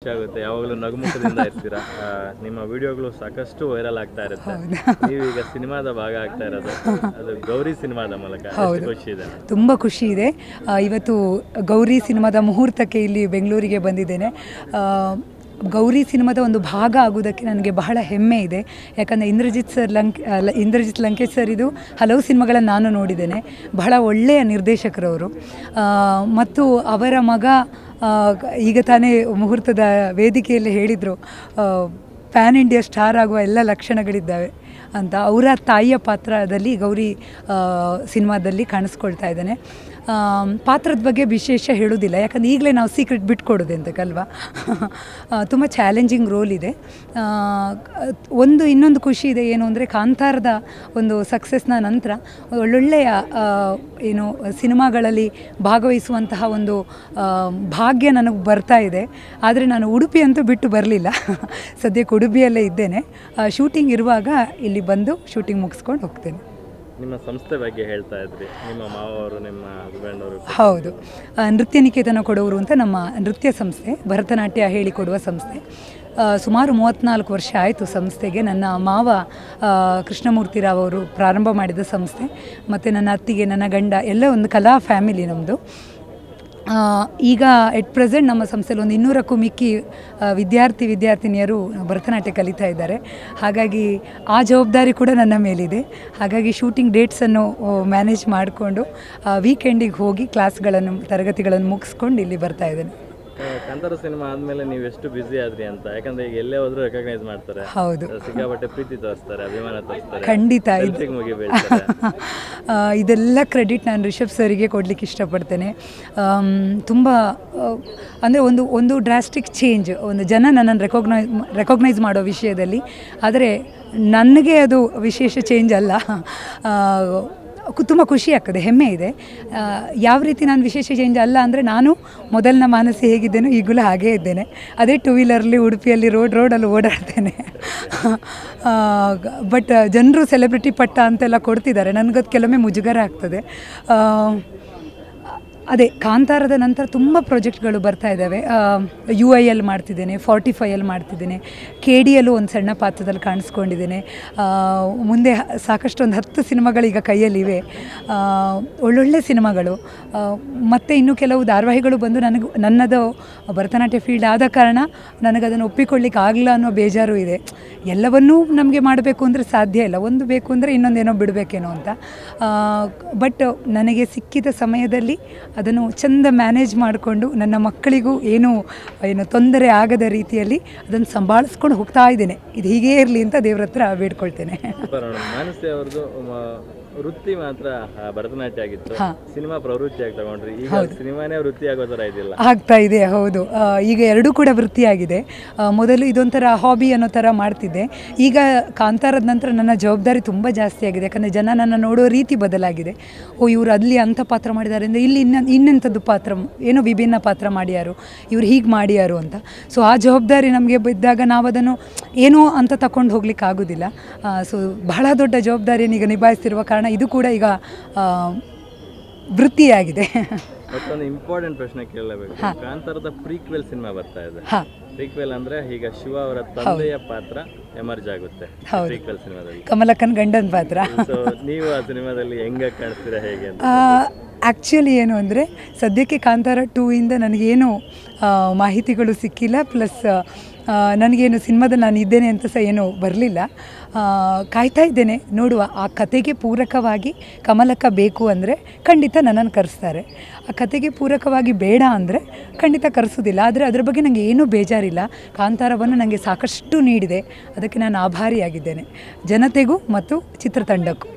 ಖುಷಿ ಆಗುತ್ತೆ ಯಾವಾಗಲೂ ನಗುಮುಖದಿಂದ ಇರ್ತೀರಾ ಆ, ನಿಮ್ಮ ವಿಡಿಯೋಗಳು ಸಾಕಷ್ಟು ವೈರಲ್ ಆಗ್ತಾ ಇರುತ್ತೆ ನೀವೀಗ ಸಿನಿಮಾದ ಭಾಗ ಆಗ್ತಾ ಇರೋದು ಅದು ಗೌರಿ ಸಿನಿಮಾದ ಮೂಲಕ ಎಷ್ಟು ಖುಷಿ ಇದೆ ತುಂಬ ಖುಷಿ ಇದೆ ಆ, ಇವತ್ತು ಗೌರಿ ಸಿನಿಮಾದ ಮುಹೂರ್ತಕ್ಕೆ ಇಲ್ಲಿ ಬೆಂಗಳೂರಿಗೆ ಬಂದಿದ್ದೇನೆ ಆ, ಗೌರಿ ಸಿನಿಮಾದ ಒಂದು ಭಾಗ ಆಗುವುದಕ್ಕೆ ನನಗೆ ಬಹಳ ಹೆಮ್ಮೆ ಇದೆ ಯಾಕಂದರೆ ಇಂದ್ರಜಿತ್ ಸರ್ ಲಂಕ್ ಅಲ್ಲ, ಇಂದ್ರಜಿತ್ ಲಂಕೇಶ್ ಸರ್ ಇದು ಹಲವು ಸಿನಿಮಾಗಳನ್ನು ನಾನು ನೋಡಿದ್ದೇನೆ ಬಹಳ ಒಳ್ಳೆಯ ನಿರ್ದೇಶಕರವರು ಆ, ಮತ್ತು ಅವರ ಮಗ ಆ, ಈಗ ತಾನೇ ಮುಹೂರ್ತದ ವೇದಿಕೆಯಲ್ಲಿ ಹೇಳಿದರು ಪ್ಯಾನ್ ಇಂಡಿಯಾ ಸ್ಟಾರ್ ಆಗುವ ಎಲ್ಲ ಲಕ್ಷಣಗಳಿದ್ದಾವೆ ಅಂತ ಅವರ ತಾಯಿಯ ಪಾತ್ರದಲ್ಲಿ ಗೌರಿ ಆ, ಸಿನಿಮಾದಲ್ಲಿ ಕಾಣಿಸ್ಕೊಳ್ತಾ ಇದ್ದಾನೆ ಆಮ್, ಪಾತ್ರದ ಬಗ್ಗೆ ವಿಶೇಷ ಹೇಳೋದಿಲ್ಲ ಯಾಕಂದ್ರೆ ಈಗಲೇ ನಾವು ಸೀಕ್ರೆಟ್ ಬಿಟ್ಕೊಡೋದು ಅಂತಕ್ಕಲ್ವಾ ತುಂಬ ಚಾಲೆಂಜಿಂಗ್ ರೋಲ್ ಇದೆ ಆ, ಒಂದು ಇನ್ನೊಂದು ಖುಷಿ ಇದೆ ಏನು ಅಂದರೆ ಕಾಂತಾರದ ಒಂದು ಸಕ್ಸಸ್ನ ನಂತರ ಒಳ್ಳೊಳ್ಳೆಯ ಆ, ಏನು ಸಿನಿಮಾಗಳಲ್ಲಿ ಭಾಗವಹಿಸುವಂತಹ ಒಂದು ಆ, ಭಾಗ್ಯ ನನಗೆ ಬರ್ತಾ ಇದೆ ಆದರೆ ನಾನು ಉಡುಪಿ ಅಂತೂ ಬಿಟ್ಟು ಬರಲಿಲ್ಲ ಸದ್ಯಕ್ಕೆ ಉಡುಪಿಯಲ್ಲೇ ಇದ್ದೇನೆ ಶೂಟಿಂಗ್ ಇರುವಾಗ ಇಲ್ಲಿ ಬಂದು ಶೂಟಿಂಗ್ ಮುಗಿಸ್ಕೊಂಡು ಹೋಗ್ತೇನೆ ನಿಮ್ಮ ಸಂಸ್ಥೆ ಬಗ್ಗೆ ಹೇಳ್ತಾ ಇದ್ರಿ ನಿಮ್ಮ ಮಾವರು ನಿಮ್ಮ ಹಸ್ಬೆಂಡ್ ಅವರು ಹೌದು ಆ, ನೃತ್ಯ ನಿಕೇತನ ಕೊಡವರು ಅಂತ ನಮ್ಮ ನೃತ್ಯ ಸಂಸ್ಥೆ ಭರತನಾಟ್ಯ ಹೇಳಿಕೊಡುವ ಸಂಸ್ಥೆ ಆ, ಸುಮಾರು ಮೂವತ್ತ್ನಾಲ್ಕು ವರ್ಷ ಆಯಿತು ಸಂಸ್ಥೆಗೆ ನನ್ನ ಮಾವ ಆ, ಕೃಷ್ಣಮೂರ್ತಿ ರಾವ್ ಅವರು ಪ್ರಾರಂಭ ಮಾಡಿದ ಸಂಸ್ಥೆ ಮತ್ತು ನನ್ನ ಅತ್ತಿಗೆ ನನ್ನ ಗಂಡ ಎಲ್ಲ ಒಂದು ಕಲಾ ಫ್ಯಾಮಿಲಿ ನಮ್ಮದು ಆ, ಈಗ ಎಟ್ ಪ್ರೆಸೆಂಟ್ ನಮ್ಮ ಸಂಸ್ಥೆಯಲ್ಲಿ ಒಂದು ಇನ್ನೂರಕ್ಕೂ ಮಿಕ್ಕಿ ಆ, ವಿದ್ಯಾರ್ಥಿ ವಿದ್ಯಾರ್ಥಿನಿಯರು ಭರತನಾಟ್ಯ ಕಲಿತಾ ಇದ್ದಾರೆ ಹಾಗಾಗಿ ಆ ಜವಾಬ್ದಾರಿ ಕೂಡ ನನ್ನ ಮೇಲಿದೆ ಹಾಗಾಗಿ ಶೂಟಿಂಗ್ ಡೇಟ್ಸನ್ನು ಮ್ಯಾನೇಜ್ ಮಾಡಿಕೊಂಡು ವೀಕೆಂಡಿಗೆ ಹೋಗಿ ಕ್ಲಾಸ್ಗಳನ್ನು ತರಗತಿಗಳನ್ನು ಮುಗಿಸ್ಕೊಂಡು ಇಲ್ಲಿ ಬರ್ತಾ ಇದ್ದೇನೆ ಕಾಂತಾರ ಸಿನಿಮಾ ಆದ್ಮೇಲೆ ನೀವು ಎಷ್ಟು ಬ್ಯುಸಿ ಆದ್ರಿ ಅಂತ ಯಾಕಂದ್ರೆ ಈಗ ಎಲ್ಲೇ ಹೋದ್ರೂ ರೆಕಗ್ನೈಸ್ ಮಾಡ್ತಾರೆ ಹೌದು ಸಿಕ್ಕಾಪಟ್ಟೆ ಪ್ರೀತಿ ತೋರಿಸ್ತಾರೆ ಅಭಿಮಾನ ತೋರಿಸ್ತಾರೆ ಖಂಡಿತ ಇದು ಸೆಲ್ಫಿಗೆ ಮುಗಿ ಬೀಳ್ತಾರೆ ಆ, ಇದೆಲ್ಲ ಕ್ರೆಡಿಟ್ ನಾನು ರಿಷಬ್ ಸರಿಗೆ ಕೊಡಲಿಕ್ಕೆ ಇಷ್ಟಪಡ್ತೇನೆ ತುಂಬ ಅಂದರೆ ಒಂದು ಒಂದು ಡ್ರಾಸ್ಟಿಕ್ ಚೇಂಜ್ ಒಂದು ಜನ ನನ್ನನ್ನು ರೆಕಾಗ್ನೈಸ್ ರೆಕಾಗ್ನೈಸ್ ಮಾಡೋ ವಿಷಯದಲ್ಲಿ ಆದರೆ ನನಗೆ ಅದು ವಿಶೇಷ ಚೇಂಜ್ ಅಲ್ಲ ತುಂಬ ಖುಷಿ ಆಗ್ತದೆ ಹೆಮ್ಮೆ ಇದೆ ಆ, ಯಾವ ರೀತಿ ನಾನು ವಿಶೇಷ ಚೇಂಜ್ ಅಲ್ಲ ಅಂದರೆ ನಾನು ಮೊದಲಿನ ಮಾನಸಿ ಹೇಗಿದ್ದೇನೋ ಈಗಲೂ ಹಾಗೇ ಇದ್ದೇನೆ ಅದೇ ಟೂ ವೀಲರ್ಲಿ ಉಡುಪಿಯಲ್ಲಿ ರೋಡ್ ರೋಡಲ್ಲಿ ಓಡಾಡ್ತೇನೆ ಬಟ್ ಜನರು ಸೆಲೆಬ್ರಿಟಿ ಪಟ್ಟ ಅಂತೆಲ್ಲ ಕೊಡ್ತಿದ್ದಾರೆ ನನಗದು ಕೆಲವೊಮ್ಮೆ ಮುಜುಗರ ಆಗ್ತದೆ ಆ, ಅದೇ ಕಾಂತಾರದ ನಂತರ ತುಂಬ ಪ್ರಾಜೆಕ್ಟ್ಗಳು ಬರ್ತಾ ಇದ್ದಾವೆ ಯು ಐ ಎಲ್ ಮಾಡ್ತಿದ್ದೇನೆ ಫಾರ್ಟಿ ಫೈಯಲ್ಲಿ ಮಾಡ್ತಿದ್ದೇನೆ ಕೆ ಡಿ ಯಲ್ಲೂ ಒಂದು ಸಣ್ಣ ಪಾತ್ರದಲ್ಲಿ ಕಾಣಿಸ್ಕೊಂಡಿದ್ದೇನೆ ಆ, ಮುಂದೆ ಹ- ಸಾಕಷ್ಟು ಒಂದು ಹತ್ತು ಸಿನಿಮಾಗಳೀಗ ಕೈಯಲ್ಲಿವೆ ಆ, ಒಳ್ಳೊಳ್ಳೆ ಸಿನಿಮಾಗಳು ಆ, ಮತ್ತು ಇನ್ನು ಕೆಲವು ಧಾರಾವಾಹಿಗಳು ಬಂದು ನನಗೆ ನನ್ನದು ಭರತನಾಟ್ಯ ಫೀಲ್ಡ್ ಆದ ಕಾರಣ ನನಗದನ್ನು ಒಪ್ಪಿಕೊಳ್ಳಿಕ್ಕೆ ಆಗಲ್ಲ ಅನ್ನೋ ಬೇಜಾರು ಇದೆ ಎಲ್ಲವನ್ನೂ ನಮಗೆ ಮಾಡಬೇಕು ಅಂದರೆ ಸಾಧ್ಯ ಇಲ್ಲ ಒಂದು ಬೇಕು ಅಂದರೆ ಇನ್ನೊಂದೇನೋ ಬಿಡಬೇಕೇನೋ ಅಂತ ಬಟ್ ನನಗೆ ಸಿಕ್ಕಿದ ಸಮಯದಲ್ಲಿ ಅದನ್ನು ಚೆಂದ ಮ್ಯಾನೇಜ್ ಮಾಡಿಕೊಂಡು ನನ್ನ ಮಕ್ಕಳಿಗೂ ಏನು ಏನು ತೊಂದರೆ ಆಗದ ರೀತಿಯಲ್ಲಿ ಅದನ್ನು ಸಂಭಾಳಿಸ್ಕೊಂಡು ಹೋಗ್ತಾ ಇದ್ದೇನೆ ಇದು ಹೀಗೇ ಇರಲಿ ಅಂತ ದೇವ್ರ ಹತ್ರ ಬೇಡ್ಕೊಳ್ತೇನೆ ಸೂಪರ್ ಮೇಡಮ್ ಮಾನಸಿ ಅವ್ರದ್ದು ಮ- ವೃತ್ತಿ ಮಾತ್ರ ಆ, ಭರತನಾಟ್ಯ ಆಗಿತ್ತು ಹಾ. ಸಿನಿಮಾ ಪ್ರವೃತ್ತಿಯಾಗಿ ತಗೊಂಡ್ರಿ ಈಗ ಸಿನಿಮಾನೇ ವೃತ್ತಿ ಆಗೋ ಥರ ಇದಿಲ್ಲ ಆಗ್ತಾ ಇದೆ ಹೌದು ಆ, ಈಗ ಎರಡೂ ಕೂಡ ವೃತ್ತಿಯಾಗಿದೆ ಆ, ಮೊದಲು ಇದೊಂಥರ ಹಾಬಿ ಅನ್ನೋ ಥರ ಮಾಡ್ತಿದ್ದೆ ಈಗ ಕಾಂತಾರದ ನಂತರ ನನ್ನ ಜವಾಬ್ದಾರಿ ತುಂಬ ಜಾಸ್ತಿ ಆಗಿದೆ ಯಾಕಂದರೆ ಜನ ನನ್ನ ನೋಡೋ ರೀತಿ ಬದಲಾಗಿದೆ ಓ ಇವರು ಅಲ್ಲಿ ಅಂಥ ಪಾತ್ರ ಮಾಡಿದ್ದಾರೆ ಅಂದರೆ ಇಲ್ಲಿ ಇನ್ನ ಇನ್ನೆಂಥದ್ದು ಪಾತ್ರ ಏನೋ ವಿಭಿನ್ನ ಪಾತ್ರ ಮಾಡ್ಯಾರು ಇವ್ರು ಹೀಗೆ ಮಾಡ್ಯಾರು ಅಂತ ಸೊ ಆ ಜವಾಬ್ದಾರಿ ನಮಗೆ ಬಿದ್ದಾಗ ನಾವು ಅದನ್ನು ಏನೋ ಅಂತ ತಗೊಂಡು ಹೋಗ್ಲಿಕ್ಕೆ ಆಗೋದಿಲ್ಲ ಸೊ ಬಹಳ ದೊಡ್ಡ ಜವಾಬ್ದಾರಿಯನ್ನು ಈಗ ನಿಭಾಯಿಸ್ತಿರುವ ಕಾರಣ ಇದು ಕೂಡ ಈಗ ಆ, ವೃತ್ತಿಯಾಗಿದೆ ಮತ್ತೊಂದು ಇಂಪಾರ್ಟೆಂಟ್ ಪ್ರಶ್ನೆ ಕೇಳಲೇಬೇಕು ಕಾಂತಾರದ ಪ್ರೀಕ್ವೆಲ್ ಸಿನಿಮಾ ಬರ್ತಾ ಇದೆ ಹಾಂ ಪ್ರೀಕ್ವೆಲ್ ಅಂದ್ರೆ ಈಗ ಶಿವ ಅವರ ತಂದೆಯ ಪಾತ್ರ ಎಮರ್ಜ್ ಆಗುತ್ತೆ ಹೌದು. ಪ್ರೀಕ್ವೆಲ್ ಸಿನಿಮಾದಲ್ಲಿ ಕಮಲಕ್ಕನ್ ಗಂಡನ ಪಾತ್ರ ಸೊ ನೀವು ಆ ಸಿನಿಮಾದಲ್ಲಿ ಹೆಂಗ ಕಾಣಿಸ್ತೀರಾ ಹೇಗೆ ಅಂತ ಆ್ಯಕ್ಚುಲಿ ಏನು ಅಂದರೆ ಸದ್ಯಕ್ಕೆ ಕಾಂತಾರ ಟೂ ಇಂದ ನನಗೇನು ಆ, ಮಾಹಿತಿಗಳು ಸಿಕ್ಕಿಲ್ಲ ಪ್ಲಸ್ ನನಗೇನು ಸಿನಿಮಾದಲ್ಲಿ ನಾನು ಇದ್ದೇನೆ ಅಂತ ಸಹ ಏನೂ ಬರಲಿಲ್ಲ ಕಾಯ್ತಾ ಇದ್ದೇನೆ ನೋಡುವ ಆ ಕತೆಗೆ ಪೂರಕವಾಗಿ ಕಮಲಕ್ಕ ಬೇಕು ಅಂದರೆ ಖಂಡಿತ ನನ್ನನ್ನು ಕರೆಸ್ತಾರೆ ಆ ಕತೆಗೆ ಪೂರಕವಾಗಿ ಬೇಡ ಅಂದರೆ ಖಂಡಿತ ಕರೆಸೋದಿಲ್ಲ ಆದರೆ ಅದರ ಬಗ್ಗೆ ನನಗೆ ಏನೂ ಬೇಜಾರಿಲ್ಲ ಕಾಂತಾರವನ್ನು ನನಗೆ ಸಾಕಷ್ಟು ನೀಡಿದೆ ಅದಕ್ಕೆ ನಾನು ಆಭಾರಿಯಾಗಿದ್ದೇನೆ ಜನತೆಗೂ ಮತ್ತು ಚಿತ್ರತಂಡಕ್ಕೂ